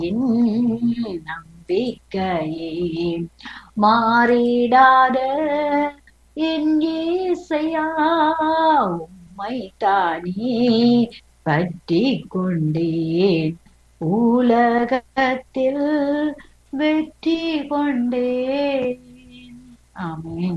நம்பிக்கையே மாறிடாத என் ஏசையா உம்மை தானே பற்றி கொண்டேன் உலகத்தில் வெற்றி கொண்டேன் ஆமென்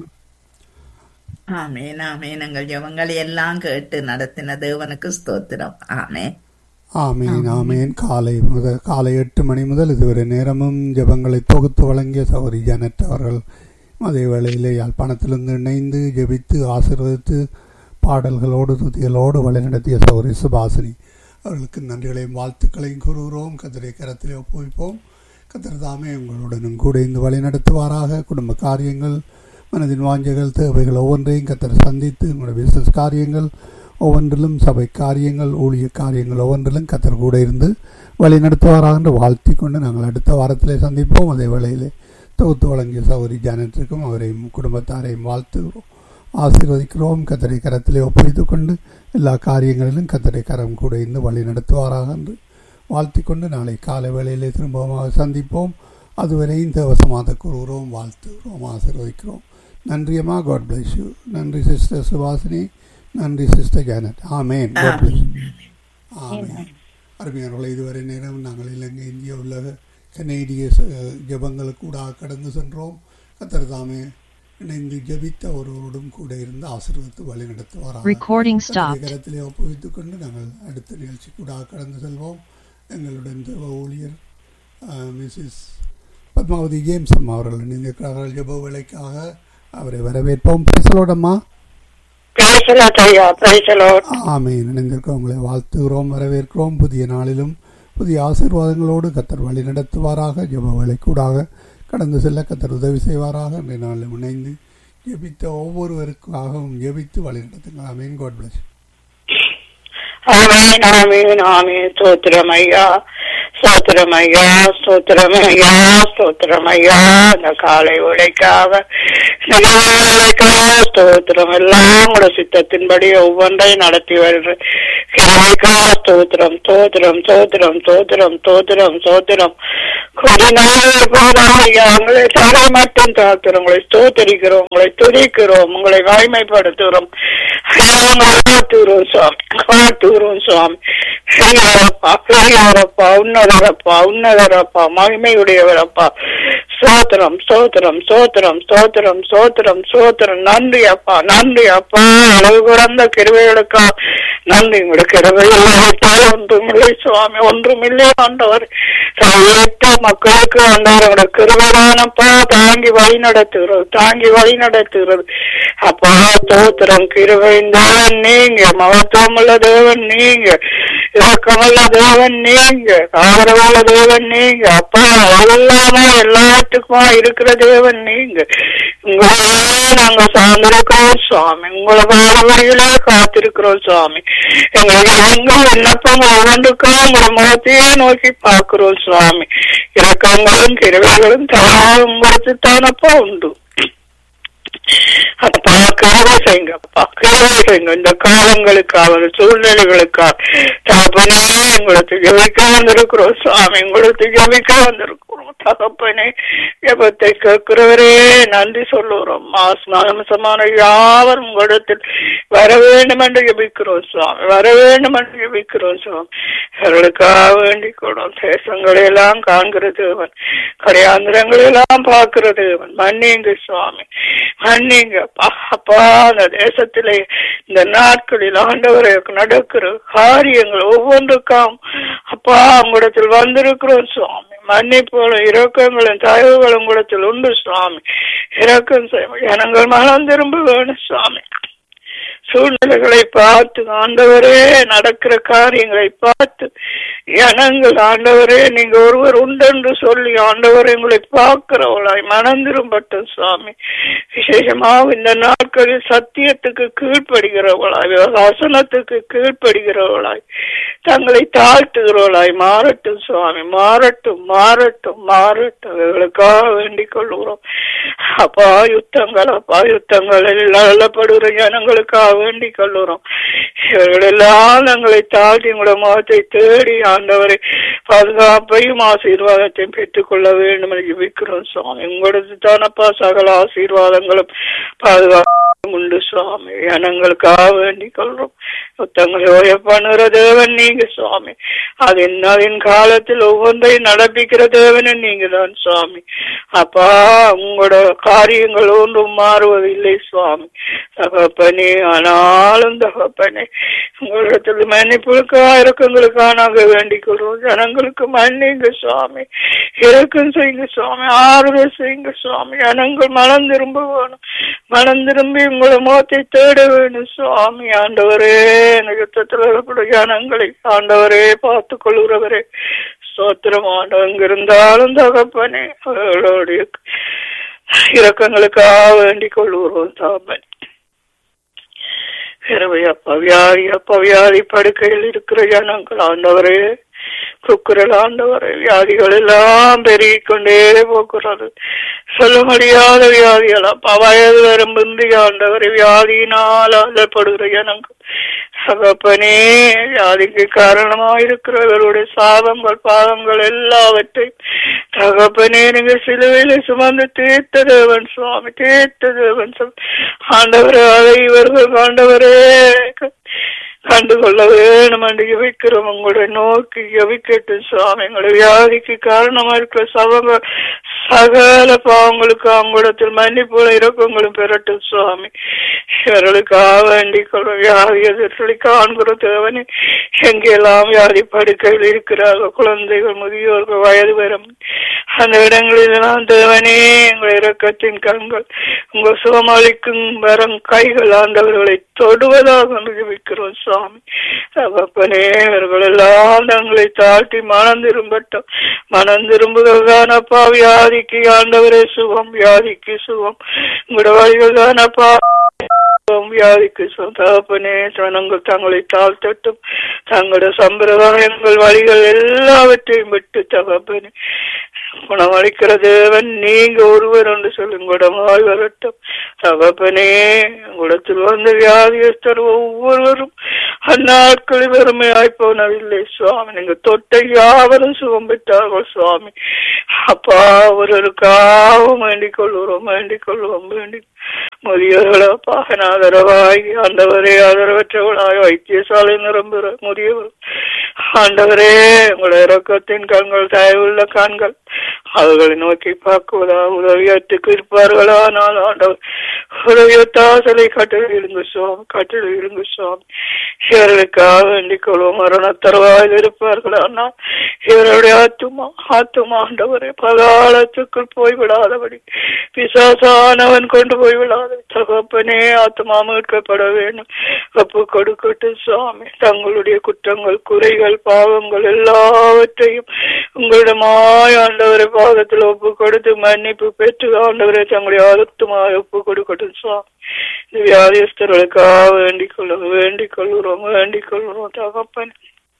ஆமேன் ஆமேன் எங்கள் ஜெபங்களை எல்லாம் கேட்டு நடத்தின தேவனுக்கு ஸ்தோத்திரம் ஆமேன் ஆமீன் ஆமீன் காலை முதல் காலை எட்டு மணி முதல் இதுவரை நேரமும் ஜெபங்களை தொகுத்து வழங்கிய சௌரி ஜானட் அவர்கள் அதே வேளையிலே யாழ்ப்பாணத்திலிருந்து இணைந்து ஜெபித்து ஆசீர்வதித்து பாடல்களோடு துதிகளோடு வழிநடத்திய சௌரி சுபாசினி அவர்களுக்கு நன்றிகளையும் வாழ்த்துக்களையும் கூறுகிறோம் கதிரை கரத்திலே ஒப்புவிப்போம் கத்திர தாமே உங்களுடனும் கூட இந்த வழி நடத்துவாராக குடும்ப காரியங்கள் மனதின் வாஞ்சைகள் தேவைகள் ஒவ்வொன்றையும் கத்தர் சந்தித்து உங்களுடைய பிசினஸ் காரியங்கள் ஒவ்வொன்றிலும் சபை காரியங்கள் ஊழிய காரியங்கள் ஒவ்வொன்றிலும் கத்தர் கூட இருந்து வழி நடத்துவாராக என்று வாழ்த்தி கொண்டு நாங்கள் அடுத்த வாரத்திலே சந்திப்போம் அதே வேளையிலே தொகுத்து வழங்கிய சௌரி ஜானத்திற்கும் அவரையும் குடும்பத்தாரையும் வாழ்த்துகிறோம் ஆசீர்வதிக்கிறோம் கத்தரை கரத்திலே ஒப்புவித்துக் கொண்டு எல்லா காரியங்களிலும் கத்தரை கரம் கூட இருந்து வழி நடத்துவாராக என்று வாழ்த்தி கொண்டு நாளை காலை வேளையிலே திரும்பமாக சந்திப்போம் அதுவரையும் தேவசமாக கூறுகிறோம் வாழ்த்துகிறோம் ஆசீர்வதிக்கிறோம் நன்றியம்மா காட் பிளஸ் யூ நன்றி சிஸ்டர் சுபாசினி நன்றி sister Janet amen God bless amen அருமையானவர்களை இதுவரை நேரம் நாங்கள் இலங்கை இந்திய உலக கனேடிய ச- ஜெபங்களுக்கு கூட கடந்து சென்றோம் கத்தர் தாமே இணைந்து ஜெபித்த ஒருவரோடும் கூட இருந்து ஆசீர்வதித்து வழி நடத்துவாராக Recording கர்த்தருடைய stopped. கரத்திலே ஒப்புவித்துக் கொண்டு நாங்கள் அடுத்த நிகழ்ச்சி கூட கடந்து செல்வோம் எங்களுடன் தேவ ஊழியர் மிஸ்ஸஸ் பத்மாவதி ஜேம்ஸ் அம்மா அவர்கள் இணைந்திருக்கிறார்கள் ஜெப வேலைக்காக அவரை வரவேற்போம் பேசலோடம்மா பிரைசலோட் ஐயா பிரைசலோட் ஆமை இணைந்திருக்கிறவங்களை வாழ்த்துகிறோம் வரவேற்கிறோம் புதிய நாளிலும் புதிய ஆசீர்வாதங்களோடு கத்தர் வழி நடத்துவாராக ஜெப வேலை கூடாக கடந்து செல்ல கத்தர் உதவி செய்வாராக இன்றைய நாளில் இணைந்து ஜெபித்த ஒவ்வொருவருக்காகவும் ஜெபித்து வழி நடத்துங்கள் ஆமீன் காட் பிளஸ் ஆமீன் ஆமீன் ஆமீன் ஸ்தோத்திரம் ஐயா ஸ்தோத்திரம் ஐயா ஸ்தோத்திரம் ஐயா ஸ்தோத்திரம் ஐயா இந்த காலை உழைக்காக இந்த நாள் உழைக்காக ஸ்தோத்திரம் எல்லாம் கூட சித்தத்தின்படி ஒவ்வொன்றை நடத்தி வருகிற கிருபைக்காக ஸ்தோத்திரம் ஸ்தோத்திரம் ஸ்தோத்திரம் ஸ்தோத்திரம் ஸ்தோத்திரம் ஸ்தோத்திரம் கொஞ்ச நாள் போதும் ஐயா உங்களை தலை மட்டும் தாக்குறோம் உங்களை ஸ்தோத்தரிக்கிறோம் உங்களை துதிக்கிறோம் உங்களை வாய்மைப்படுத்துகிறோம் ஐயா, உங்களை வாழ்த்துகிறோம் சுவாமி வாழ்த்துகிறோம் சுவாமி பெரியவரப்பா பெரியவரப்பா உன்னதரப்பா உன்னதரப்பா மகிமையுடையவரப்பா சோத்திரம் சோத்திரம் சோத்திரம் சோத்திரம் சோத்திரம் சோத்திரம் நன்றி அப்பா நன்றி அப்பா அளவு குறந்த கிருவைகளுக்கா நன்றி உங்களுடைய கிருவையில் ஒன்றுமில்லை சுவாமி ஒன்றுமில்லை ஆண்டவர் கையேற்ற மக்களுக்கு ஆண்டவரோட கிருபைதானப்பா தாங்கி வழி நடத்துகிறது தாங்கி வழி நடத்துகிறது அப்பா ஸ்தோத்திரம் கிருபையின் தேவன் நீங்க மகத்துவமுள்ள தேவன் நீங்க இரக்கமுள்ள தேவன் நீங்க ஆதரவுள்ள தேவன் நீங்க அப்பா எல்லாமே எல்லாத்துக்குமா இருக்கிற தேவன் நீங்க உங்களையே நாங்க சார்ந்திருக்கிறோம் சுவாமி உங்களை பார்வையிலே காத்திருக்கிறோம் சுவாமி எங்களுக்கு எங்கள் விண்ணப்பம் ஒவ்வொன்றுக்கும் உங்களை முகத்தையே நோக்கி பார்க்கிறோம் சுவாமி இரக்கங்களும் கிருவைகளும் தானும் உங்களுக்கு தானப்பா உண்டு அப்பா கிருபை செய்யுங்க அப்பா கிருபை செய்யுங்க இந்த காலங்களுக்காக சூழ்நிலைகளுக்காக தகப்பனே உங்களுக்கு ஜெபிக்க வந்திருக்கிறோம் சுவாமி உங்களுக்கு ஜெபிக்க வந்திருக்கிறோம் தகப்பனே ஜெபத்தை கேட்கிறவரே நன்றி சொல்லுகிறோம் மாசமான யாவரும் உங்களிடத்தில் வர வேண்டும் என்று ஜெபிக்கிறோம் சுவாமி வர வேண்டும் என்று ஜெபிக்கிறோம் சுவாமி அவர்களுக்காக வேண்டிக் கொள்ளும் தேசங்களை எல்லாம் காண்கிற தேவன் கடையாந்திரங்களை எல்லாம் பார்க்கிற தேவன் மன்னிங்க சுவாமி மன்னிங்க அப்பா அப்பா அந்த தேசத்திலே இந்த நாட்களில் ஆண்டவரை நடக்கிற காரியங்கள் ஒவ்வொன்றுக்கும் அப்பா உங்களிடத்தில் வந்திருக்கிறோம் சுவாமி மன்னிப்புகளும் இரக்கங்களும் தயவுகளும் உங்களிடத்தில் உண்டு சுவாமி இரக்கம் செய்ய ஜனங்கள் மனம் திரும்ப வேணும் சுவாமி சூழ்நிலைகளை பார்த்து ஆண்டவரே நடக்கிற காரியங்களை பார்த்து ஜனங்கள் ஆண்டவரே நீங்க ஒருவர் உண்டென்று சொல்லி ஆண்டவர் எங்களை பார்க்கிறவளாய் மனம் திரும்பட்டும் சுவாமி விசேஷமாக இந்த நாட்களில் சத்தியத்துக்கு கீழ்ப்படுகிறவளாய் வசனத்துக்கு கீழ்ப்படுகிறவளாய் தங்களை தாழ்த்துகிறவளாய் மாறட்டும் சுவாமி மாறட்டும் மாறட்டும் மாறட்டும் இவர்களுக்காக வேண்டிக் கொள்கிறோம் அப்பா யுத்தங்கள் அப்பா யுத்தங்கள் நல்லப்படுகிற ஜனங்களுக்காக வேண்டிக் கொள்ளுறோம் இவர்கள் எல்லாம் தங்களை தாழ்த்தி உங்களோட முகத்தை தேடி ஆண்டவரை பாதுகாப்பையும் ஆசீர்வாதத்தையும் பெற்றுக்கொள்ள வேண்டும் என்று ஜெபிக்கிறோம் சுவாமி உங்களது தானப்பா சகல ஆசீர்வாதங்களும் பாதுகாப்பும் உண்டு சுவாமி ஜனங்களுக்காக வேண்டிக் கொள்றோம் தங்களை ஓய பண்ணுற தேவன் நீங்க சுவாமி அது என்னதின் காலத்தில் ஒவ்வொன்றையும் நடப்பிக்கிற தேவன் நீங்க தான் சுவாமி அப்பா உங்களோட காரியங்கள் ஒன்றும் மாறுவதில்லை சுவாமி தகப்பனே ஆனாலும் தகப்பனே உங்களிடத்தில் மன்னிப்புகளுக்கா இறக்கங்களுக்கா நாங்க வேண்டிக் கொள்வோம் ஜனங்களுக்கு மன்னிங்க சுவாமி இறக்கம் செய்யுங்க சுவாமி ஆறுதல் செய்யுங்க சுவாமி ஜனங்கள் மனம் திரும்ப வேணும் மனம் திரும்பி உங்களை முகத்தை தேட வேணும் சுவாமி ஆண்டவரே இந்த யுத்தத்தில் இருக்கக்கூடிய ஜனங்களை ஆண்டவரே பார்த்து கொள்கிறவரே சோத்திரம் ஆண்டவங்க இருந்தாலும் தகப்பனே அவர்களுடைய இரக்கங்களுக்காக வேண்டிக் கொள்கிறோம் தாமன் இரவை அப்பா வியாதி அப்பா வியாதி படுக்கையில் இருக்கிற ஜனங்கள் ஆண்டவரே குக்குரல் ஆண்டவரே வியாதிகள் எல்லாம் பெருகிக் கொண்டே போகிறது சொல்ல முடியாத வியாதிகள் அப்பா வயது வரும் பிந்தி ஆண்டவரே வியாதியினால் அல்லப்படுகிற ஜனங்கள் சகப்பனே வியாதிக்கு காரணமாயிருக்கிறவர்களுடைய சாபங்கள் பாவங்கள் எல்லாவற்றையும் தகப்பனே நீங்க சிலுவையில சுமந்து தீர்த்த தேவன் சுவாமி தீர்த்த தேவன் சுவாமி. ஆண்டவரே அதை இவர்கள் ஆண்டவரே கண்டுகொள்ள வேணும் என்று ஜபிக்கிறோம் உங்களை நோக்கி ஜபிக்கட்டு சுவாமி எங்களை வியாதிக்கு காரணமா இருக்கிற சவங்க சகல பாவங்களுக்கு அவங்களிடத்தில் மன்னிப்புகளும் இறக்கங்களும் பெறட்டும் சுவாமி இவர்களுக்காக வேண்டிக் கொள்ளும் வியாதி எதிர்த்தலை காண்கிற தேவனே எங்கெல்லாம் வியாதி படுக்கையில் இருக்கிறார்கள் குழந்தைகள் முதியோர்கள் வயது வரும் அந்த இடங்களிலெல்லாம் தேவனே எங்கள் இரக்கத்தின் கண்கள் உங்கள் சுகமளிக்கும் வரம் கைகள் ஆண்டவர்களை தொடுவதாக அனுபவிக்கிறோம் சுவாமி தகப்பனே இவர்கள் எல்லாம் தங்களை தாழ்த்தி மனம் திரும்பட்டும் மனம் திரும்புவதுதான் அப்பா வியாதிக்கு ஆண்டவரே சுகம் வியாதிக்கு சுகம் உங்களோட வழிகள் தான் அப்பா சுகம், வியாதிக்கு சுகம் தகப்பனே ஜனங்கள் தங்களை தாழ்த்தட்டும் தங்களோட சம்பிரதாயங்கள் வழிகள் எல்லாவற்றையும் விட்டு தகப்பனே குணமளிக்கிற தேவன் நீங்க ஒருவர் என்று சொல்லுங்க குணமாய் வரட்டும் தகப்பனே உங்களிடத்தில் வந்த வியாதியஸ்தர் ஒவ்வொருவரும் அந்நாட்களில் வெறுமையாய் போனதில்லை சுவாமி நீங்க தொட்டை யாவரும் சுகம் பெற்றார்கள் சுவாமி அப்பா ஒருவருக்காகவும் வேண்டிக் கொள்கிறோம் வேண்டிக் கொள்வோம் வேண்டி முதியவர்களோ பாகனாதரவாய் ஆண்டவரே ஆதரவற்றவளாய் வைத்தியசாலை நிரம்புற முதியவர் ஆண்டவரே உங்களுடைய இரக்கத்தின் கண்கள் தயவுள்ள கண்கள் அவர்களை நோக்கி பார்க்குவதா உதவியத்துக்கு இருப்பார்களானால் ஆண்டவர் உதவியத்தாசலை கட்டில் இருங்க சுவாமி கட்டில் இருங்க சுவாமி இவர்களுக்காக வேண்டிக் கொள்வோம் மரணத்தருவாயில் இருப்பார்களானால் இவருடைய ஆத்துமா ஆத்துமா ஆண்டவரே பகாலத்துக்குள் போய்விடாதபடி பிசாசானவன் கொண்டு போய்விடாத தகப்பனே ஆத்மா மீட்கப்பட வேண்டும் ஒப்பு கொடுக்கட்டும் சுவாமி தங்களுடைய குற்றங்கள் குறைகள் பாவங்கள் எல்லாவற்றையும் உங்களிடமாய் ஆண்டவரை பாதத்தில் ஒப்பு கொடுத்து மன்னிப்பு பெற்று ஆண்டவரை தங்களுடைய ஆத்துமாய் ஒப்பு கொடுக்கட்டும் சுவாமி இந்த வியாதியஸ்தர்களுக்காக வேண்டிக் கொள்ள வேண்டிக் கொள்கிறோம் வேண்டிக் கொள்கிறோம் தகப்பன்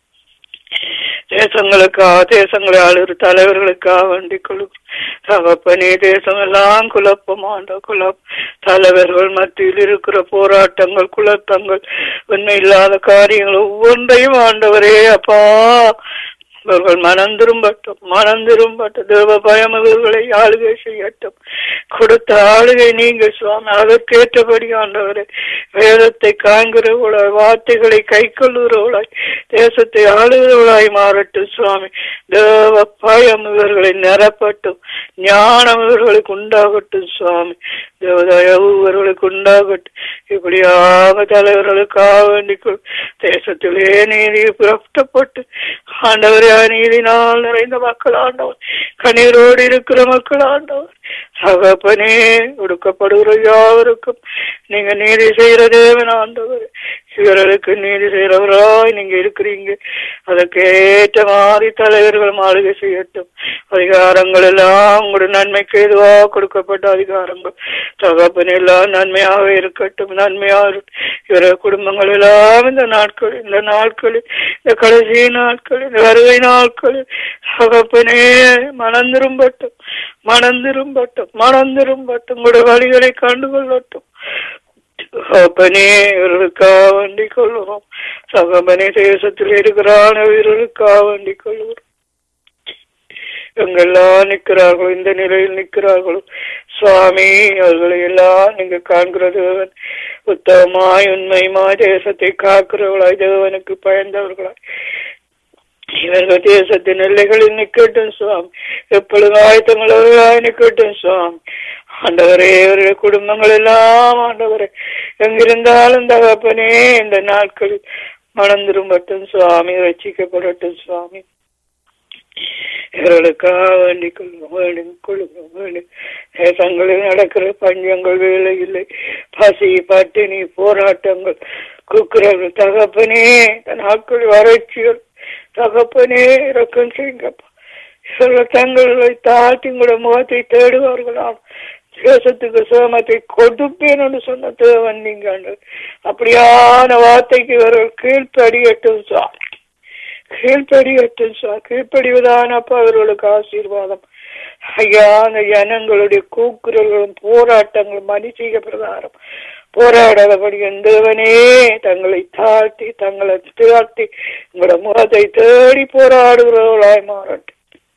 தேசங்களுக்காக தேசங்களை ஆளுகிற தலைவர்களுக்காக வேண்டிக் கொள்கிறோம் தகப்பனே தேசம் எல்லாம் குழப்பமாண்ட குழப் தலைவர்கள் மத்தியில் இருக்கிற போராட்டங்கள் குழப்பங்கள் உண்மை இல்லாத காரியங்கள் ஒவ்வொன்றையும் ஆண்டவரே அப்பா இவர்கள் மனம் திரும்பட்டும் மனம் திரும்பட்டும் தேவ பயம் இவர்களை ஆளுகை செய்யட்டும் கொடுத்த ஆளுகை நீங்க சுவாமி அதற்கேற்றபடி ஆண்டவரே வேதத்தை காண்கிறவர்களாய் வார்த்தைகளை கை கொள்ளுகிறவளாய் தேசத்தை ஆளுகிறவளாய் மாறட்டும் சுவாமி தேவ பயம் இவர்களை நிரப்பட்டும் ஞானம் இவர்களுக்கு உண்டாகட்டும் சுவாமி தேவதயவு இவர்களுக்கு உண்டாகட்டும் இப்படியாக தலைவர்களுக்காக வேண்டிக்கொள் தேசத்திலே நீதி புறப்பட்டு ஆண்டவரே நீதினால் நிறைந்த மக்கள் ஆண்டவர் கண்ணீரோடு இருக்கிற மக்கள் ஆண்டவர் சகப்பனே ஒடுக்கப்படுகிற யாவருக்கும் நீங்க நீதி செய்யற தேவன் ஆண்டவர் இவர்களுக்கு நீதி செய்யறவராய் நீங்க இருக்கிறீங்க அதற்கு ஏற்ற மாதிரி தலைவர்கள் மாளிகை செய்யட்டும் அதிகாரங்கள் எல்லாம் உங்களுடைய நன்மைக்கு எதுவா கொடுக்கப்பட்ட அதிகாரங்கள் தகப்பன் எல்லாம் நன்மையாக இருக்கட்டும் நன்மையாக இருக்கட்டும். இவர குடும்பங்கள் எல்லாம் இந்த நாட்கள் இந்த நாட்களில் இந்த கடைசி நாட்களில் இந்த வருகை நாட்களில் தகப்பனே மனம் திரும்பட்டும் மனம் திரும்பட்டும் மனம் திரும்பட்டும் உங்களுடைய வழிகளை கண்டுகொள்ளட்டும் அப்பனே இவர்களுக்காக வேண்டிக் கொள்ளுவோம் சகமனே தேசத்தில் இருக்கிறான இவர்களுக்காக வேண்டிக் கொள்ளுவோம் எங்கெல்லாம் நிற்கிறார்களோ இந்த நிலையில் நிற்கிறார்களோ சுவாமி அவர்களை எல்லாம் நீங்க காண்கிற தேவன் உத்தமமாய் உண்மையுமாய் தேசத்தை காக்கிறவர்களாய் தேவனுக்கு பயந்தவர்களாய் இவர்கள் தேசத்தின் எல்லைகளில் நிக்கட்டும் சுவாமி எப்பொழுதும் ஆயத்தங்களவர்களாய் நிக்கட்டும் சுவாமி ஆண்டவரே இவருடைய குடும்பங்கள் எல்லாம் ஆண்டவரே எங்கிருந்தாலும் தகப்பனே இந்த நாட்களில் மனம் திரும்பட்டும் சுவாமி ரட்சிக்கப்படட்டும் சுவாமி இவர்களுக்காக வேண்டிக் கொள்ளும் வேண்டும் கொள்ளும் வேண்டும் தேசங்களில் நடக்கிற பஞ்சங்கள் வேலை இல்லை பசி பட்டினி போராட்டங்கள் குக்குறவர்கள் தகப்பனே இந்த நாட்கள் வறட்சிகள் தகப்பனே இறக்கம் செய்யுங்கப்பா இவர்கள் தங்களை தாழ்த்தி கூட முகத்தை தேடுவார்களாம் தேசத்துக்கு சிரமத்தை கொடுப்பேன் என்று சொன்ன தேவன் நீங்க அப்படியான வார்த்தைக்கு இவர்கள் கீழ்ப்படியட்டும் சுவாமி கீழ்ப்படியட்டும் சுவா கீழ்ப்படிவதானப்பா அவர்களுக்கு ஆசீர்வாதம் ஐயா அந்த ஜனங்களுடைய கூக்குரல்களும் போராட்டங்களும் மனுஷிக பிரகாரம் போராடாதபடி தேவனே தங்களை தாழ்த்தி தங்களை தாழ்த்தி உங்களோட முகத்தை தேடி போராடுகிறவர்களாய் மாறட்டும்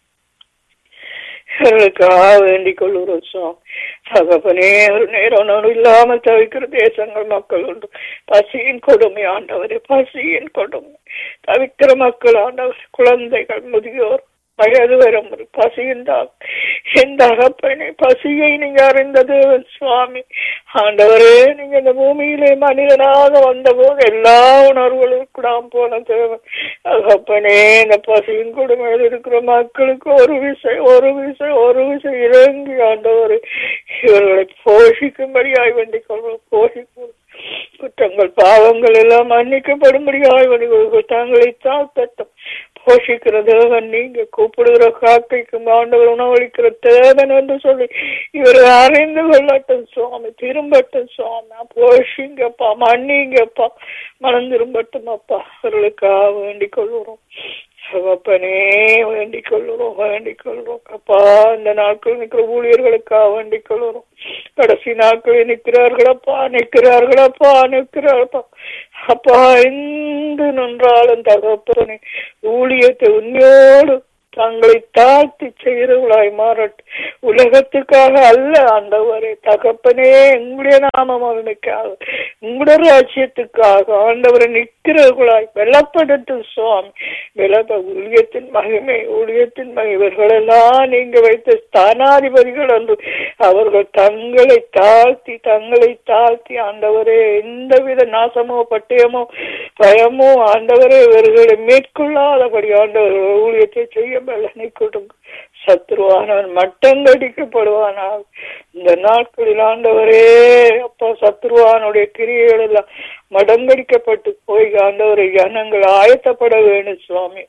இவர்களுக்காக வேண்டிக் கொள்கிறோம் சுவாமி தகப்பனே ஒரு நேரம் நடு இல்லாமல் தவிக்கிற தேசங்கள் மக்கள் உண்டு பசியின் கொடுமை ஆண்டவரே பசியின் கொடுமை தவிக்கிற மக்கள் ஆண்டவர் குழந்தைகள் முதியோர் வயது வரும் பசியுண்டால் எந்த அகப்பனை பசியை நீங்க அறிந்த தேவன் சுவாமி ஆண்டவரே நீங்க இந்த பூமியிலே மனிதனாக வந்த போது எல்லா உணர்வுகளும் கூட போன தேவன் அகப்பனே இந்த பசியின் கொடுமையில் இருக்கிற மக்களுக்கு ஒரு விசை ஒரு விசை ஒரு விசை இறங்கி ஆண்டவர் இவர்களை போஷிக்கும்படியாய் வேண்டிக் கொள்வோம் போஷிக்கும் குற்றங்கள் பாவங்கள் எல்லாம் மன்னிக்கப்படும்படியாய் வேண்டிக் கொள்வோம் தங்களை தாழ்த்தட்டும் போஷிக்கிற தேவன் நீங்க கூப்பிடுகிற காக்கைக்கு ஆண்டவர் உணவளிக்கிற தேவன் என்று சொல்லி இவர் அறிந்து கொள்ளட்டும் சுவாமி திரும்பட்டும் சுவாமி போஷிங்கப்பா மன்னிங்கப்பா மனம் திரும்பட்டும் அப்பா அவர்களுக்காக வேண்டிக் கொள்கிறோம் அப்பனே வேண்டிக் கொள்ளுறோம் வேண்டிக் கொள்றோம் அப்பா இந்த நாட்கள் நிற்கிற ஊழியர்களுக்காக வேண்டிக் கொள்ளுறோம் கடைசி நாட்களில் நிற்கிறார்களப்பா நிற்கிறார்களப்பா நிற்கிறார்களப்பா அப்பா எந்த நின்றாலும் தகப்பனே ஊழியத்தை உண்மையோடு தங்களை தாழ்த்தி செய்கிறவர்களாய் மாறட்டும் உலகத்துக்காக அல்ல ஆண்டவரே தகப்பனே உங்களுடைய நாமம் அவனுக்காக உங்களுடைய ராஜ்யத்துக்காக ஆண்டவரை நிற்கிறவர்களாய் வெள்ளப்படட்டும் சுவாமி விளப்ப ஊழியத்தின் மகிமை ஊழியத்தின் மகிமை இவர்களெல்லாம் நீங்க வைத்த ஸ்தானாதிபதிகள் என்று அவர்கள் தங்களை தாழ்த்தி தங்களை தாழ்த்தி ஆண்டவரே எந்தவித நாசமோ பட்டயமோ பயமோ ஆண்டவரே இவர்களை மேற்கொள்ளாதபடி ஆண்டவர் ஊழியத்தை செய்ய பலனை கொடுங்க சத்ருவானவன் மட்டங்கடிக்கப்படுவானால் இந்த நாட்களில் ஆண்டவரே அப்பா சத்ருவானுடைய கிரியைகள் எல்லாம் மடங்கடிக்கப்பட்டு போய் ஆண்டவரை ஜனங்கள் ஆயத்தப்பட வேணும் சுவாமி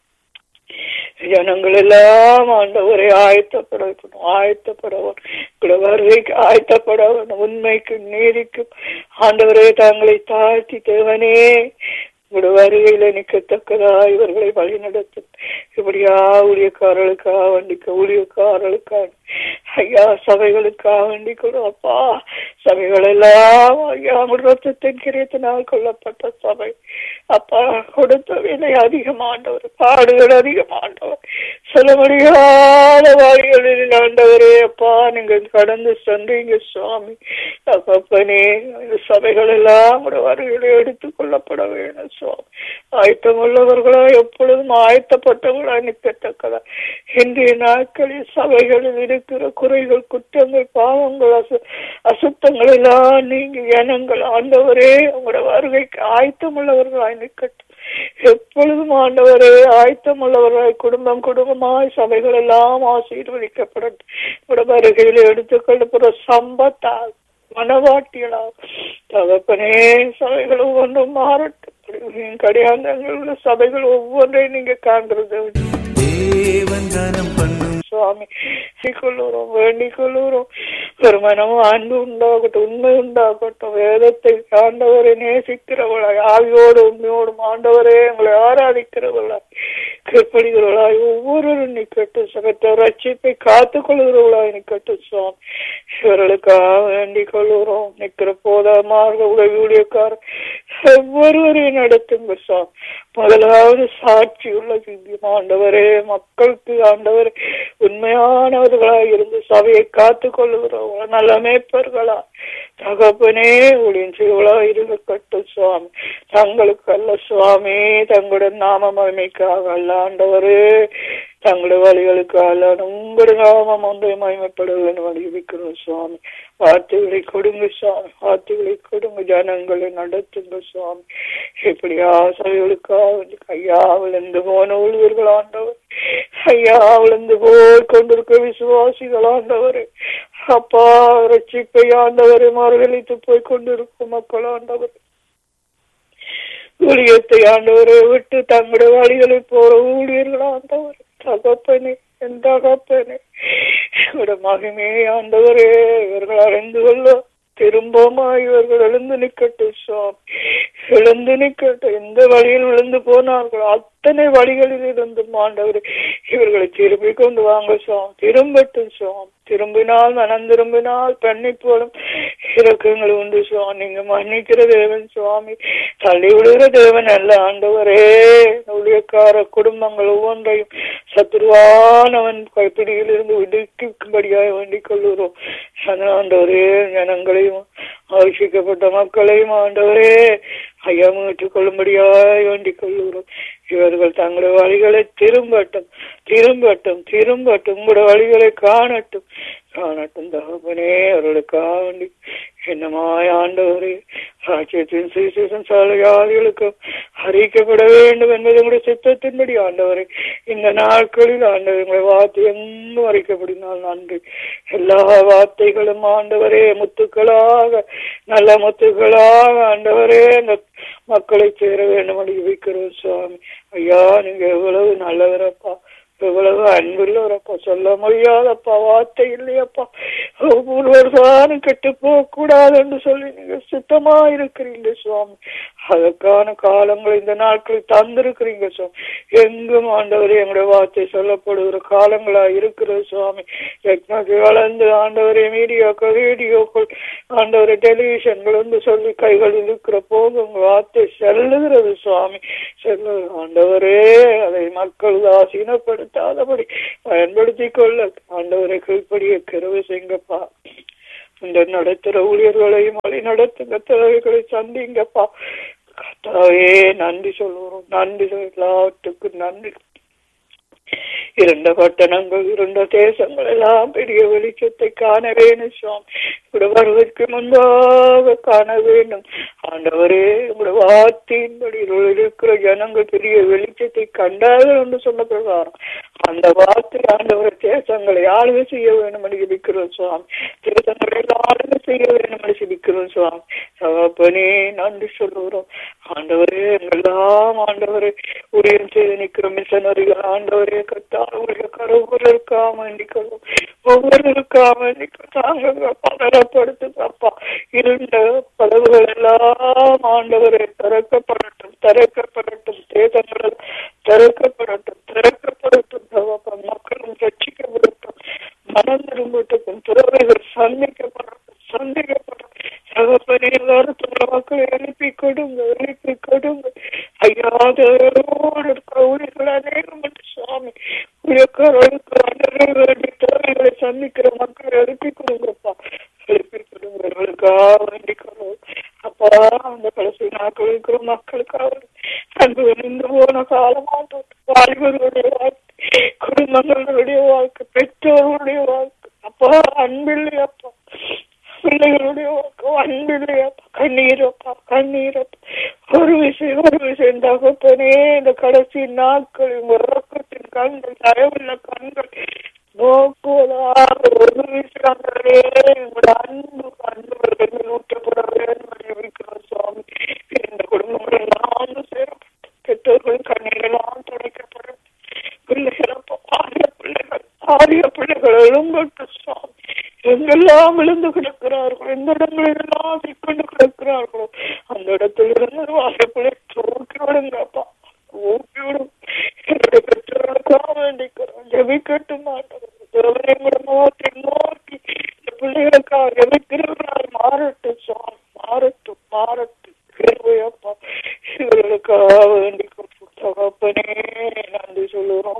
ஜனங்கள் எல்லாம் ஆண்டவரை ஆயத்தப்பட வைக்கணும் ஆயத்தப்படவன் வருகைக்கு ஆயத்தப்பட வேணும் உண்மைக்கும் நீதிக்கும் ஆண்டவரே தங்களை தாழ்த்தி தேவனே உங்களுடைய வருகையில நிற்கத்தக்கதா இவர்களை வழி நடத்தும் இப்படியா ஊழியக்காரர்களுக்காக வண்டிக்க ஊழியக்காரர்களுக்காக ஐயா சபைகளுக்காக வேண்டிக்கணும் அப்பா சபைகள் எல்லாம் ஐயா ரத்தத்தின் கிரியத்தினால் கொல்லப்பட்ட சபை அப்பா கொடுத்த விலை அதிகமாண்டவர் பாடுகள் அதிகமாண்டவர் சொல்ல முடியாத வாய்களில் ஆண்டவரே அப்பா நீங்க கடந்து சென்றீங்க சுவாமி அப்பனே சபைகள் எல்லாம் ஒரு வருகையில எடுத்துக் கொள்ளப்பட வேணும் சுவாமி ஆயத்தம் உள்ளவர்களா எப்பொழுதும் ஆயத்தப்பட்டவர்களா நிற்கத்தக்கதா இன்றைய நாட்களில் சபைகளில் இருக்கிற குறைகள் குற்றங்கள் பாவங்கள் அசு அசுத்தங்கள் எல்லாம் நீங்க இனங்கள் ஆண்டவரே உங்களோட வருகைக்கு ஆயத்தம் உள்ளவர்களாய் நிற்கட்டும் எப்பொழுதும் ஆண்டவரே ஆயத்தம் உள்ளவர்களாய் குடும்பம் குடும்பமாய் சபைகள் எல்லாம் ஆசீர்வதிக்கப்படட்டும் உங்களோட வருகையில் எடுத்துக்கொள்ளப்படுற சம்பத்தால் மனவாட்டிகளா தகப்பனே சபைகள் ஒவ்வொன்றும் மாறட்டும் கடையாந்தங்கள் உள்ள சபைகள் ஒவ்வொன்றையும் நீங்க காண்கிறது தேவன் கரம் பண்ணும் சுவாமி கொள்ளுறோம் வேண்டிக் கொள்ளுறோம் ஒரு மனமும் அன்பு உண்டாகட்டும் உண்மை உண்டாகட்டும் வேதத்தை ஆண்டவரை நேசிக்கிறவளாய் ஆவியோடு உண்மையோடும் ஆண்டவரே எங்களை ஆராதிக்கிறவளாய் கீழ்ப்படுகிறவளாய் ஒவ்வொருவரும் நிக்கட்டும் சகத்த ரட்சிப்பை காத்துக் கொள்கிறவளாய் நிக்கட்டும் சுவாமி இவர்களுக்காக வேண்டிக் கொள்கிறோம் நிக்கிற போதமாக உதவி ஊழியக்காரர் ஒவ்வொருவரையும் நடத்துங்க சுவாமி முதலாவது சாட்சி உள்ள ஆண்டவரே மக்களுக்கு ஆண்டவரே உண்மையானவர்களாய் இருந்து சபையை காத்துக் கொள்ளுகிறவங்க நல்ல மேய்ப்பர்களா தகப்பனே ஒளிஞ்சுகளா இருக்கட்டும் சுவாமி தங்களுக்கு அல்ல சுவாமி தங்களுடைய நாம மகிமைக்காக அல்ல ஆண்டவரே தங்களுடைய வழிகளுக்கு அல்ல உங்களுடைய நாமம் ஒன்றை மகிமைப்பட வேண்டும் அறிவிக்கிறோம் சுவாமி வார்த்தைகளை கொடுங்க சுவாமி வார்த்தைகளை கொடுங்க ஜனங்களை நடத்துங்க சுவாமி இப்படியா சபைகளுக்காக ஐயா விழுந்து போன ஊழியர்கள் ஆண்டவர் ஐயா விழுந்து போய் கொண்டிருக்க விசுவாசிகள் ஆண்டவர் அப்பா ரட்சிப்பை ஆண்டவரை மறுதளித்து போய் கொண்டிருக்கும் மக்கள் ஆண்டவர் ஊழியத்தை ஆண்டவரை விட்டு தங்களுடைய வழிகளை போற ஊழியர்கள் ஆண்டவர் தகப்பனே என் தகப்பனே இவட மகிமே ஆண்டவரே இவர்கள் அறிந்து கொள்ள திரும்பமா இவர்கள் எழுந்து நிக்கட்டும் சுவாமி எழுந்து நிக்கட்டும் எந்த வழியில் விழுந்து போனார்கள் அத்தனை வழிகளில் இருந்து ஆண்டவர் இவர்களை திரும்பி கொண்டு வாங்க சுவாமி திரும்பட்டும் சுவாமி திரும்பினால் மனம் திரும்பினால் பண்ணி போலும் இறக்கங்கள் உண்டு சுவாமி நீங்க மன்னிக்கிற தேவன் சுவாமி தள்ளி விடுகிற தேவன் அல்ல ஆண்டவரே ஊழியக்கார குடும்பங்கள் ஒவ்வொன்றையும் சத்துருவானவன் கைப்பிடியில் இருந்து விடுக்கும்படியாக வேண்டிக் கொள்கிறோம் ஆண்டவரே ஜனங்களையும் ஆவிஷிக்கப்பட்ட மக்களையும் ஆண்டவரே ஐயா மீட்டுக் கொள்ளும்படியாய் வேண்டிக் கொள்கிறோம் இவர்கள் தங்களுடைய வழிகளை திரும்பட்டும் திரும்பட்டும் திரும்பட்டும் உங்களுடைய வழிகளை காணட்டும் காணட்டும் தகப்பனே அவர்களுக்காக வேண்டி என்னமாய் ஆண்டவரே ராஜ்யத்தின் சுவிசேஷம் சாலையாளிகளுக்கு அறிவிக்கப்பட வேண்டும் என்பது உங்களுடைய சித்தத்தின்படி ஆண்டவரே இந்த நாட்களில் ஆண்டவர் உங்களை வார்த்தை எங்கும் அறிக்கப்படினால் நன்றி எல்லா வார்த்தைகளும் ஆண்டவரே முத்துக்களாக நல்ல முத்துக்களாக ஆண்டவரே அந்த மக்களை சேர வேண்டும் அறிவிக்கிறோம் சுவாமி ஐயா நீங்க எவ்வளவு நல்லவரப்பா எவ்வளவு அன்புள்ளவரப்பா சொல்ல முடியாதப்பா வார்த்தை இல்லையப்பா ஒவ்வொருவர்தானும் கெட்டு போக கூடாது என்று சொல்லி நீங்க சுத்தமா இருக்கிறீங்க சுவாமி அதற்கான காலங்களை இந்த நாட்களில் தந்திருக்கிறீங்க சுவாமி எங்கும் ஆண்டவரே எங்களுடைய வார்த்தை சொல்லப்படுகிற காலங்களா இருக்கிறது சுவாமி டெக்னாலஜி வளர்ந்து ஆண்டவரே மீடியாக்கள் ரேடியோக்கள் ஆண்டவரே டெலிவிஷன்கள் வந்து சொல்லி கைகளில் இருக்கிற போது உங்க வார்த்தை செல்லுகிறது சுவாமி செல்லு ஆண்டவரே அதை மக்கள் ஆசீனப்படுத்தாதபடி பயன்படுத்திக் கொள்ள ஆண்டவரை கீழ்ப்படிய கிரவு செய்யுங்கப்பா இந்த நடத்துற ஊழியர்களையும் வழி நடத்துங்க தேவைகளை சந்திங்கப்பா கத்தாவே நன்றி சொல்லுவோம் நன்றி சொல் எல்லாத்துக்கும் நன்றி இருண்ட பட்டணங்கள் இருண்ட தேசங்கள் எல்லாம் பெரிய வெளிச்சத்தை காண வேணும் சுவாமி உங்களோட வருவதற்கு முன்பாக காண வேண்டும் ஆண்டவரே உங்களோட வார்த்தையின்படி இருக்கிற ஜனங்கள் பெரிய வெளிச்சத்தை கண்டார்கள் என்று சொன்ன பிரகாரம் அந்த வார்த்தை ஆண்டவரை தேசங்களை ஆளுகை செய்ய வேண்டும் என்று ஜெபிக்கிறோம் சுவாமி தேசங்களை ஆளுகை செய்ய வேண்டும் என்று ஜெபிக்கிறோம் சுவாமி சகப்பனே நன்றி சொல்லுகிறோம் ஆண்டவரே எல்லாம் ஆண்டவரே ஊழியம் செய்து நிற்கிற மிஷனரிகள் ஆண்டவரே கத்தான ஊழியக்கார ஒவ்வொருக்காம வேண்டிக்கொள்ளும் ஒவ்வொருக்காம வேண்டிக்கொள்ளும் தாங்க பலப்படுத்துங்கப்பா இருந்த பதவுகள் எல்லாம் ஆண்டவரை திறக்கப்படட்டும் திறக்கப்படட்டும் தேசங்கள் திறக்கப்படட்டும் திறக்கப்படட்டும் தகப்பா மக்களும் ரட்சிக்கப்படட்டும் மனம் திரும்பட்டும் துறவைகள் சந்திக்கப்படட்டும் சந்திக்கப்படட்டும் தகப்பனே வருத்தமுள்ள மக்களை எழுப்பி கொடுங்க எழுப்பி கொடுங்க ஐயாதோடு இருக்கிற ஊழியர்கள் அநேகம் உண்டு சுவாமி ஊழியக்காரர்களுக்கு அன்றே வேண்டிய தேவைகளை சந்திக்கிற மக்களை எழுப்பி கொடுங்கப்பா எழுப்பி கொடுங்க அவர்களுக்காக வேண்டிக் கொள்வோம் அப்பா அந்த கடைசி நாட்கள் இருக்கிற மக்களுக்காக அன்பு நின்று போன காலமாக வாலிபர்களுடைய வாழ்க்கை குடும்பங்களுடைய வாழ்க்கை பெற்றோர்களுடைய வாழ்க்கை அப்பா அன்பில்லை அப்பா பிள்ளைகளுடைய அன்பில்லையப்பா கண்ணீரப்பா கண்ணீரப்பா ஒரு விஷயம் ஒரு விஷயம் தகப்பனே இந்த கடைசி நாட்கள் உங்க இறக்கத்தின் கண்கள் தயவுள்ள கண்கள் நோக்குவதாக ஒரு விஷயம் உங்களோட அன்பு அன்புகள் ஊட்டப்பட வேண்டும் இருக்கிறோம் சுவாமி இந்த குடும்பங்கள் எல்லாம் சேரப்பட்டு பெற்றோர்கள் கண்ணீரெல்லாம் துடைக்கப்படும் பிள்ளைகள் ஆரிய பிள்ளைகள் ஆரிய பிள்ளைகள் எழும்பட்டு சுவாமி எங்கெல்லாம் விழுந்து கிடக்கிறார்களோ எந்த இடங்களெல்லாம் சிக்கொண்டு கிடக்கிறார்களோ அந்த இடத்துல இருந்து வாசப்பிள்ளை தூக்கி விடுங்கப்பா ஊக்கி விடும் என்னுடைய பெற்றோர்களுக்காக வேண்டிக்கிறோம் ஜெபிக்கட்டு மாட்டோம் தேவனை முகத்தை நோக்கி இந்த பிள்ளைகளுக்காக ஜெபிக்கிறவர்களால் மாறட்டும் சுவாமி மாறட்டும் மாறட்டும் கேள்வியப்பா இவர்களுக்காக வேண்டிக்கிறோம் தகப்பனே நன்றி சொல்லுறோம்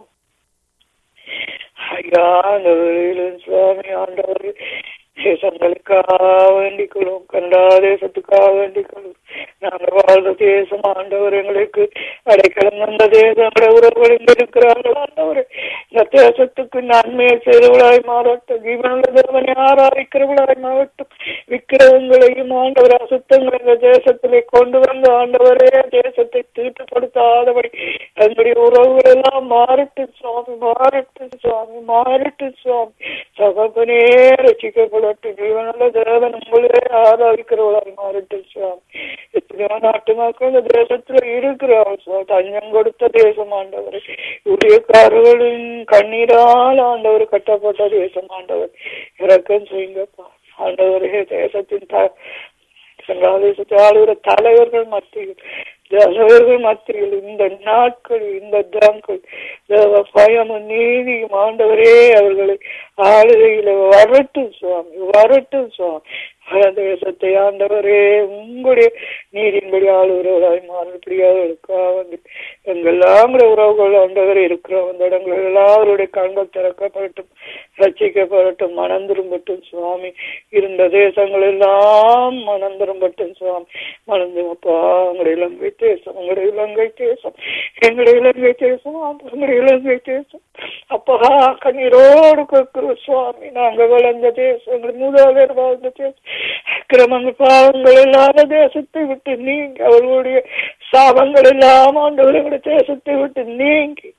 ஐயா அந்த வேளையிலும் சுவாமி ஆண்டவர் தேசங்களுக்காக வேண்டிக்கொள்ளும் கனடா தேசத்துக்காக வேண்டிக்கொள்ளும் நாங்கள் வாழ்ந்த தேசம் ஆண்டவர் எங்களுக்கு அடைக்கலம் வந்த தேசங்கள உறவுகள் இங்க இருக்கிறார்கள் ஆண்டவர் இந்த தேசத்துக்கு நன்மையை செய்தவளாய் மாறட்டும் ஜீவனுள்ள தேவனை ஆராதிக்கிறவளாய் மாறட்டும் விக்கிரகங்களையும் ஆண்டவர் அசுத்தங்களை இந்த தேசத்திலே கொண்டு வந்து ஆண்டவரே தேசத்தை தீட்டுப்படுத்தாதபடி அதனுடைய உறவுகள் எல்லாம் மாறட்டும் சுவாமி மாறட்டும் சுவாமி மாறட்டும் சுவாமி சகப்பனே ரசிக்கப்படட்டும் ஜீவனுள்ள தேவன் உங்களே ஆராதிக்கிறவளாய் மாறட்டும் சுவாமி எத்தனையோ நாட்டு மக்கள் இந்த தேசத்துல இருக்கிறார்கள் சுவாமி தஞ்சம் கொடுத்த தேசம் ஆண்டவர் ஊழியக்காரர்களின் கண்ணீரால் ஆண்டவர் கட்டப்பட்ட தேசம் ஆண்டவர் இறக்கம் செய்யுங்கப்பா ஆண்டவரே தேசத்தின் த சங்காதேசத்தை ஆளுகிற தலைவர்கள் மத்தியில் தலைவர்கள் மத்தியில் இந்த நாட்கள் இந்த தினங்கள் தேவ பயமும் நீதியும் ஆண்டவரே அவர்களை ஆளுகையில வரட்டும் சுவாமி வரட்டும் சுவாமி தேசத்தை ஆண்டவரே உங்களுடைய நீரின்படி ஆளுகிறவர்களாய் மாறுபடியாவர்களுக்காக வந்து எங்கெல்லாம் உறவுகள் ஆண்டவர் இருக்கிறோம் அந்த இடங்கள் எல்லாம் அவருடைய கண்கள் திறக்கப்படட்டும் ரட்சிக்கப்படட்டும் மனம் திரும்பட்டும் சுவாமி இருந்த தேசங்கள் எல்லாம் மனம் திரும்பட்டும் சுவாமி மனம் திரும்பப்பா உங்களுடைய இலங்கை தேசம் உங்களுடைய இலங்கை தேசம் எங்களுடைய இலங்கை தேசம் எங்களுடைய இலங்கை தேசம் அப்பா கண்ணீரோடு கேட்கிறோம் சுவாமி நாங்க வளர்ந்த தேசம் எங்கள் முதல்வர் வாழ்ந்த தேசம் கிரமங்கள் பாவங்கள் இல்லாத தேசத்தை விட்டு நீங்கி அவர்களுடைய சாபங்கள் எல்லாம் ஆண்டவர்களுடைய தேசத்தை விட்டு நீங்கி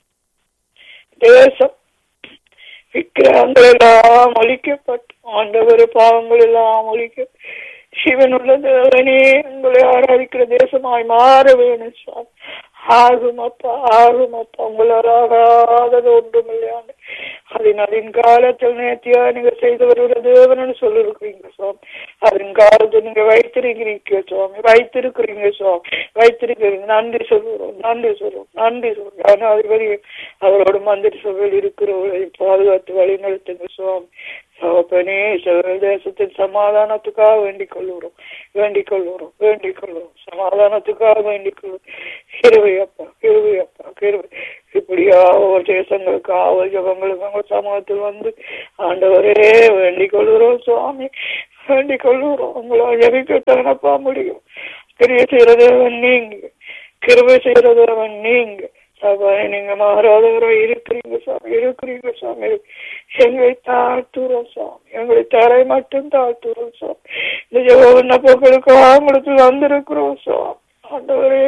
தேசம் விக்கிரகங்கள் எல்லாம் ஒழிக்கப்பட்டு ஆண்டவர் பாவங்கள் எல்லாம் ஒழிக்க சிவனுள்ள தேவனே உங்களை ஆராதிக்கிற தேசமாய் மாற வேணும் சுவாமி ஆகும் அப்பா ஆகும் அப்பா உங்களால் ஆகாதது ஒன்றும் இல்லையாண்டு அதன் அதன் காலத்தில் நேர்த்தியா நீங்க செய்தவருடைய தேவனு சொல்லிருக்கிறீங்க சுவாமி அதன் காலத்தில் நீங்க வைத்திருக்கிறீங்க சுவாமி வைத்திருக்கிறீங்க சுவாமி வைத்திருக்கிறீங்க நன்றி சொல்லுறோம் நன்றி சொல்லுவோம் நன்றி சொல்றோம் ஜனாதிபதி அவரோட மந்திரி சபையில் இருக்கிறவர்களை பாதுகாத்து வழி நடத்துங்க சுவாமி சகப்பனே சிவல் தேசத்தின் சமாதானத்துக்காக வேண்டிக் கொள்ளுறோம் வேண்டிக் கொள்ளுறோம் வேண்டிக் கொள்ளுறோம் சமாதானத்துக்காக வேண்டிக் கொள்ளும் கிருவையப்பா கிருவையப்பா கிருவை இப்படியா ஒவ்வொரு தேசங்களுக்கு ஆவல் ஜபங்களுக்கு உங்க சமூகத்தில் வந்து ஆண்டவரே வேண்டிக் கொள்ளுறோம் சுவாமி வேண்டிக் கொள்ளுறோம் உங்களால் ஜபிக்கத்தானப்பா முடியும் கிரியை செய்யறதவன் நீங்க கிருவை செய்யறதவன் நீங்க சபாய் நீங்க மாறாதவராய் இருக்கிறீங்க சுவாமி இருக்கிறீங்க சுவாமி எங்களை தாழ்த்துறோம் சுவாமி எங்களை தரை மட்டும் தாழ்த்துறோம் சுவாமி இந்த ஜெகவண்ண போக்களுக்கு உங்களுக்கு வந்திருக்கிறோம் சுவாமி ஆண்டவரே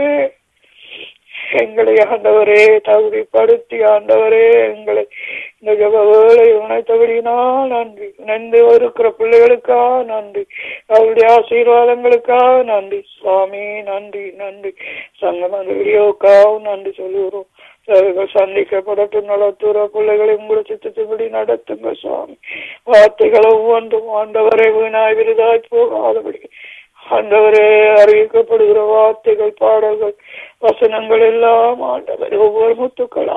எங்களை ஆண்டவரே தகுதிப்படுத்தி ஆண்டவரே எங்களை இந்த ஜப வேலை உணர்த்தபடினால் நன்றி நன்றி இருக்கிற பிள்ளைகளுக்கா நன்றி அவருடைய ஆசீர்வாதங்களுக்காக நன்றி சுவாமி நன்றி நன்றி சங்கம வீடியோக்காகவும் நன்றி சொல்லுகிறோம் அவர்கள் சந்திக்கப்படட்டும் நலத்துற பிள்ளைகளை உங்களை சித்தத்தின்படி நடத்துங்க சுவாமி வார்த்தைகள் ஒவ்வொன்றும் ஆண்டவரை வீணாய் விருதாய் போகாதபடி ஆண்டவரே அறிவிக்கப்படுகிற வார்த்தைகள் பாடல்கள் வசனங்கள் எல்லாம் ஆண்டவர் ஒவ்வொரு முத்துக்களா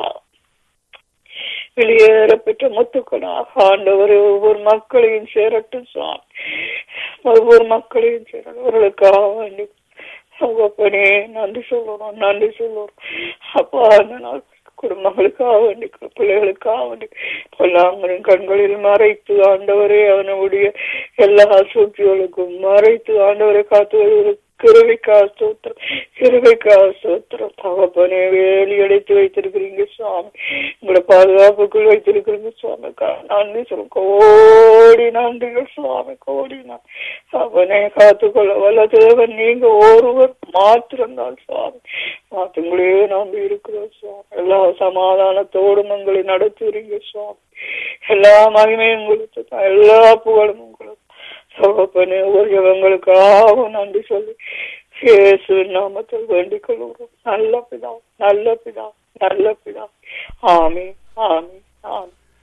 வெளியேற பெற்ற முத்துக்களாக ஆண்டவர் ஒவ்வொரு மக்களையும் சேரட்டும் சுவாமி ஒவ்வொரு மக்களையும் சேரட்டும் அவர்களுக்காக வேண்டி சகப்பனே நன்றி சொல்லணும் நன்றி சொல்லணும் அப்பா அந்த நாள் குடும்பங்களுக்காக வேண்டி பிள்ளைகளுக்காக வேண்டி பொல்லாங்கரின் கண்களில் மறைத்து ஆண்டவரே அவனுடைய எல்லா சூழ்ச்சிகளுக்கும் மறைத்து ஆண்டவரை காத்து வருவதற்கு கிருவிக்கா ஸ்தோத்திரம் கிருவிக்கா ஸ்தோத்திரம் தகப்பனே வேலி அடைத்து வைத்திருக்கிறீங்க சுவாமி உங்களை பாதுகாப்புக்குள் வைத்திருக்கிறீங்க சுவாமி நன்றி சொல்ல கோடி நன்றிகள் சுவாமி கோடி நன்றி அவனை காத்துக்கொள்ள வல்ல தேவன் நீங்க ஒருவர் மாத்திரம்தான் சுவாமி மாத்துங்களே நம்பி இருக்கிறோம் சுவாமி எல்லா சமாதானத்தோடும் உங்களை நடத்துறீங்க சுவாமி எல்லா மகிமையும் உங்களுக்கு தான் எல்லா புகழும் உங்களுக்கு சகப்பனே ஒரு ஜபங்களுக்காக நன்றி சொல்லி இயேசு நாமத்தில் வேண்டிக் கொள்கிறோம் நல்ல பிதா நல்ல பிதா நல்ல பிதா ஆமே ஆமே ஆமே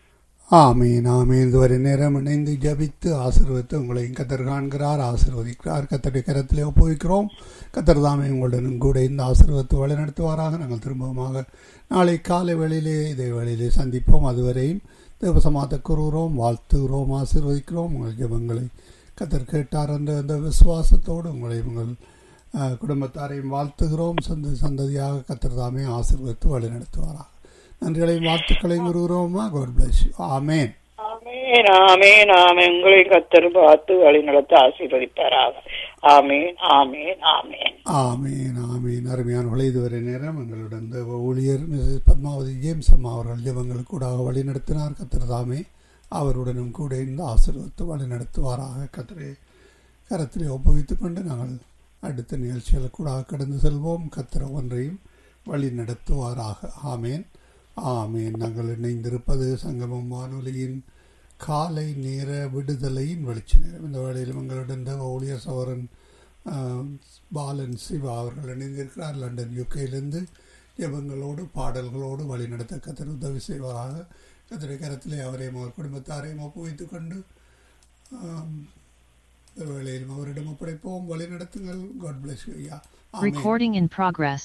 ஆமீன் ஆமீன் இதுவரை நேரம் இணைந்து ஜபித்து ஆசீர்வதித்து உங்களையும் கத்தர் காண்கிறார் ஆசீர்வதிக்கிறார் கத்தருடைய கரத்திலே ஒப்புவிக்கிறோம் கத்தர் தாமே உங்களுடனும் கூட இந்த ஆசீர்வத்து வழிநடத்துவாராக நாங்கள் திரும்பமாக நாளை காலை வேளையிலே இதே வேளையிலே சந்திப்போம் அதுவரையும் தேவசமாத்த கூறுகிறோம் வாழ்த்துகிறோம் ஆசீர்வதிக்கிறோம் உங்கள் ஜெபங்களை கத்தர் கேட்டார் என்ற அந்த விசுவாசத்தோடு உங்களை உங்கள் அஹ், குடும்பத்தாரையும் வாழ்த்துகிறோம் சந்த சந்ததியாக கத்தர் தாமே ஆசீர்வதித்து வழிநடத்துவாராக நன்றிகளையும் வாழ்த்துக்களையும் கூறுகிறோமா காட் பிளஸ் ஆமேன் ஆமேன் ஆமேன் ஆமேன் உங்களை கத்தர் பார்த்து வழி நடத்த ஆசீர்வதிப்பாராக ஆமேன் ஆமேன் ஆமேன் ஆமீன் ஆமீன் அருமையானவர்களே இதுவரை நேரம் எங்களுடன் இந்த ஊழியர் மிஸ்ஸஸ் பத்மாவதி ஜேம்ஸ் அம்மா அவர்கள் ஜெபங்களுக்கு கூடாக வழி நடத்தினார் கத்திரதாமே அவருடனும் கூட இந்த ஆசீர்வத்து வழி நடத்துவாராக கத்திரை கரத்திலே ஒப்புவித்துக் கொண்டு நாங்கள் அடுத்த நிகழ்ச்சிகளுக்கு கூட கடந்து செல்வோம் கத்திர ஒன்றையும் வழி நடத்துவாராக ஆமேன் ஆமேன் நாங்கள் இணைந்திருப்பது சங்கமம் வானொலியின் காலை நேர விடுதலையின் வெளிச்ச நேரம் இந்த வேளையில் எங்களுடன் இந்த ஊழியர் சவரன் ஆஹ், பாலன் சிவா அவர்கள் இணைந்திருக்கிறார் லண்டன் யூகேயிலிருந்து ஜெபங்களோடு பாடல்களோடு வழிநடத்த கத்தர் உதவி செய்வாராக கத்தரை கரத்திலே அவரையும் அவர் குடும்பத்தாரையும் ஒப்புவித்துக் கொண்டு ஆம், இந்த வேளையிலும் அவரிடம் ஒப்படைப்போம் வழிநடத்துங்கள் காட் பிளஸ் ஐயா ஆமென். Recording in progress.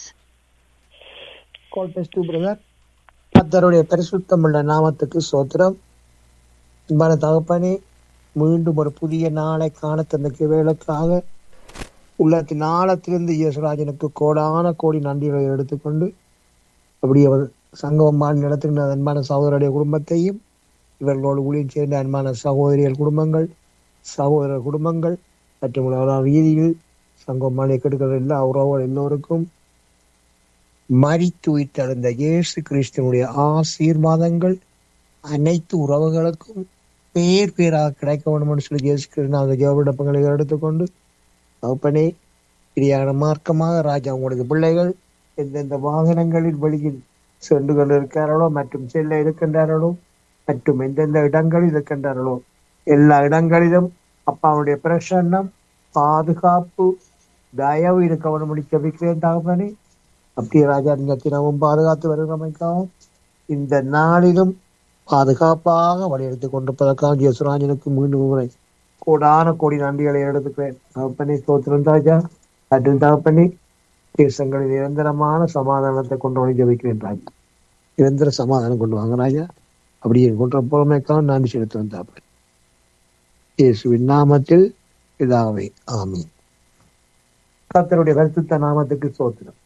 கால் பெஸ்ட் பிரதர் கர்த்தருடைய பரிசுத்தமுள்ள நாமத்துக்கு சோத்திரம் அன்பான தகப்பனே மீண்டும் ஒரு புதிய நாளை காண தந்த வேலைக்காக உள்ளத்தின் ஆழத்திலிருந்து இயேசுராஜனுக்கு கோடான கோடி நன்றிகளை எடுத்துக்கொண்டு அப்படி அவர் சங்கமமான நடத்துகின்ற அன்பான சகோதரருடைய குடும்பத்தையும் இவர்களோடு ஊழியம் சேர்ந்த அன்பான சகோதரியர் குடும்பங்கள் சகோதரர் குடும்பங்கள் மற்றும் உலக ரீதியில் சங்கமான கெடுக்கிற எல்லா உறவுகள் எல்லோருக்கும் மறித்து உயிர்த்தெழுந்த இயேசு கிறிஸ்துவனுடைய ஆசீர்வாதங்கள் அனைத்து உறவுகளுக்கும் பேர் பேராக கிடைக்க வேண்டும் சொல்லி இயேசு கிறிஸ்து அந்த ஜெவவிடப்பங்களை எடுத்துக்கொண்டு தகப்பனே பிரியான மார்க்கமாக ராஜா உங்களது பிள்ளைகள் எந்தெந்த வாகனங்களில் வெளியில் சென்று கொண்டிருக்கிறார்களோ மற்றும் செல்ல இருக்கின்றார்களோ மற்றும் எந்தெந்த இடங்களில் இருக்கின்றார்களோ எல்லா இடங்களிலும் அப்பாவுடைய பிரசன்னம் பாதுகாப்பு தயவு இருக்க வேண்டும் ஜபிக்கிறேன் தகப்பனே அப்படியே ராஜா நீங்க தினமும் பாதுகாத்து வருகிறமைக்காகவும் இந்த நாளிலும் பாதுகாப்பாக வழியெடுத்துக் கொண்டிருப்பதற்காக ஜெயசுராஜனுக்கு மீண்டும் முறை கோடான கோடி நன்றிகளை எடுத்துக்கிறேன் தகப்பனே சோத்திரம் ராஜா மற்றும் தகப்பனே தேசங்களில் நிரந்தரமான சமாதானத்தை கொண்டு வந்து ஜபிக்கிறேன் ராஜா நிரந்தர சமாதானம் கொண்டு வாங்க ராஜா அப்படியே கொண்டு போறமைக்காக நன்றி செலுத்துவேன் தகப்பன் இயேசுவின் நாமத்தில் இதாவே ஆமீன் கர்த்தருடைய கருத்துத்த நாமத்துக்கு சோத்திரம்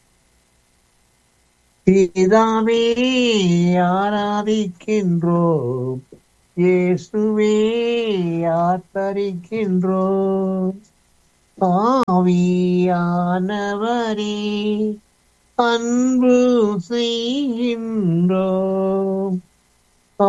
பிதாவே ஆராதிக்கின்றோம் இயேசுவே ஆத்தரிக்கின்றோம் ஆவியானவரே அன்பு செய்கின்றோம்